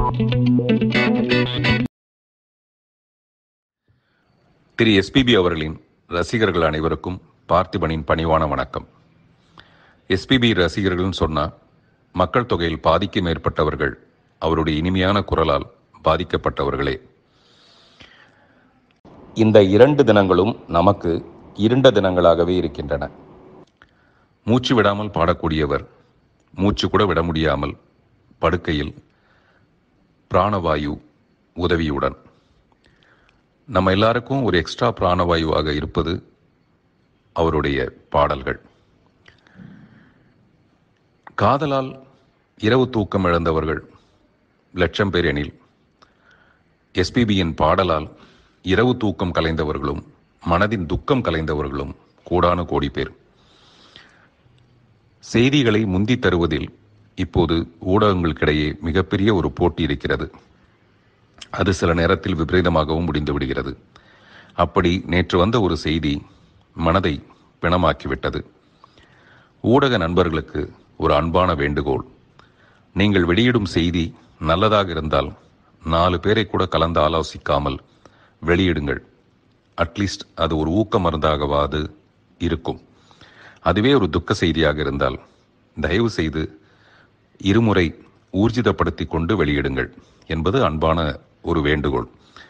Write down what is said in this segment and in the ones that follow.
திரு SPB அவர்களின் ரசிகர்கள் அனைவருக்கும் பார்த்திபனின் பணிவான வணக்கம் எஸ்பிபி ரசிகர்கள்னு சொன்னா மக்கள் தொகையில் பாதிக்கு மேற்பட்டவர்கள் அவருடைய இனிமையான குரலால் பாதிக்கப்பட்டவர்களே இந்த இரண்டு தினங்களும் நமக்கு இருண்ட தினங்களாகவே இருக்கின்றன மூச்சு விடாமல் பாடக்கூடியவர் மூச்சு கூட விட முடியாமல் படுக்கையில் பிராணவாயு உதவியுடன் நம்ம எல்லாருக்கும் ஒரு எக்ஸ்ட்ரா பிராணவாயுவாக இருப்பது அவருடைய பாடல்கள் காதலால் இரவு தூக்கம் இழந்தவர்கள் லட்சம் பேர் எனில் எஸ்பிபியின் பாடலால் இரவு தூக்கம் கலைந்தவர்களும் மனதின் துக்கம் கலைந்தவர்களும் கோடானு கோடி பேர் செய்திகளை முந்தி தருவதில் இப்போது ஊடகங்களுக்கிடையே மிகப்பெரிய ஒரு போட்டி இருக்கிறது அது சில நேரத்தில் விபரீதமாகவும் முடிந்து விடுகிறது அப்படி நேற்று வந்த ஒரு செய்தி மனதை பிணமாக்கிவிட்டது ஊடக நண்பர்களுக்கு ஒரு அன்பான வேண்டுகோள் நீங்கள் வெளியிடும் செய்தி நல்லதாக இருந்தால் நாலு பேரை கூட கலந்து ஆலோசிக்காமல் வெளியிடுங்கள் அட்லீஸ்ட் அது ஒரு ஊக்க மருந்தாகவாது இருக்கும் அதுவே ஒரு துக்க செய்தியாக இருந்தால் தயவு செய்து இருமுறை ஊர்ஜிதப்படுத்தி கொண்டு வெளியிடுங்கள் என்பது அன்பான ஒரு வேண்டுகோள்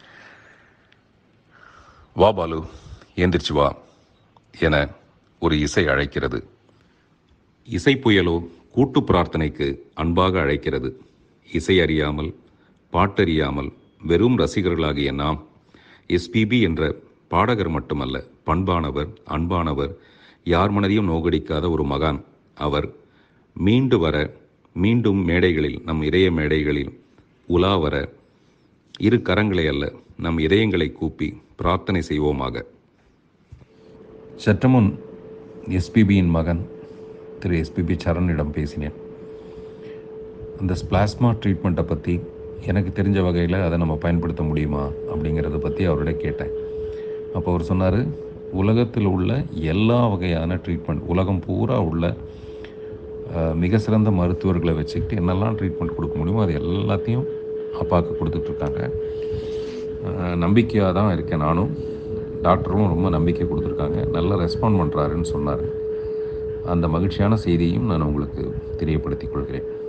வா பாலு ஏந்திரிச்சு வா என ஒரு இசை அழைக்கிறது இசை புயலோ கூட்டு பிரார்த்தனைக்கு அன்பாக அழைக்கிறது இசை அறியாமல் பாட்டறியாமல் வெறும் ரசிகர்களாகிய நாம் எஸ்பிபி என்ற பாடகர் மட்டுமல்ல பண்பானவர் அன்பானவர் யார் மனதையும் நோகடிக்காத ஒரு மகான் அவர் மீண்டு வர மீண்டும் மேடைகளில் நம் இதய மேடைகளில் உலா வர இரு கரங்களை அல்ல நம் இதயங்களை கூப்பி பிரார்த்தனை செய்வோமாக சற்று முன் எஸ்பிபியின் மகன் திரு எஸ்பிபி சரணிடம் பேசினேன் அந்த ஸ்பிளாஸ்மா ட்ரீட்மெண்ட்டை பற்றி எனக்கு தெரிஞ்ச வகையில் அதை நம்ம பயன்படுத்த முடியுமா அப்படிங்கிறத பற்றி அவரிடம் கேட்டேன் அப்போ அவர் சொன்னார் உலகத்தில் உள்ள எல்லா வகையான ட்ரீட்மெண்ட் உலகம் பூரா உள்ள அஹ், மிக சிறந்த மருத்துவர்களை வச்சுக்கிட்டு என்னெல்லாம் ட்ரீட்மெண்ட் கொடுக்க முடியுமோ அது எல்லாத்தையும் அப்பாவுக்கு கொடுத்துட்ருக்காங்க நம்பிக்கையாக தான் இருக்கேன் நானும் டாக்டரும் ரொம்ப நம்பிக்கை கொடுத்துருக்காங்க நல்லா ரெஸ்பாண்ட் பண்ணுறாருன்னு சொன்னார் அந்த மகிழ்ச்சியான செய்தியையும் நான் உங்களுக்கு தெரியப்படுத்திக் கொள்கிறேன்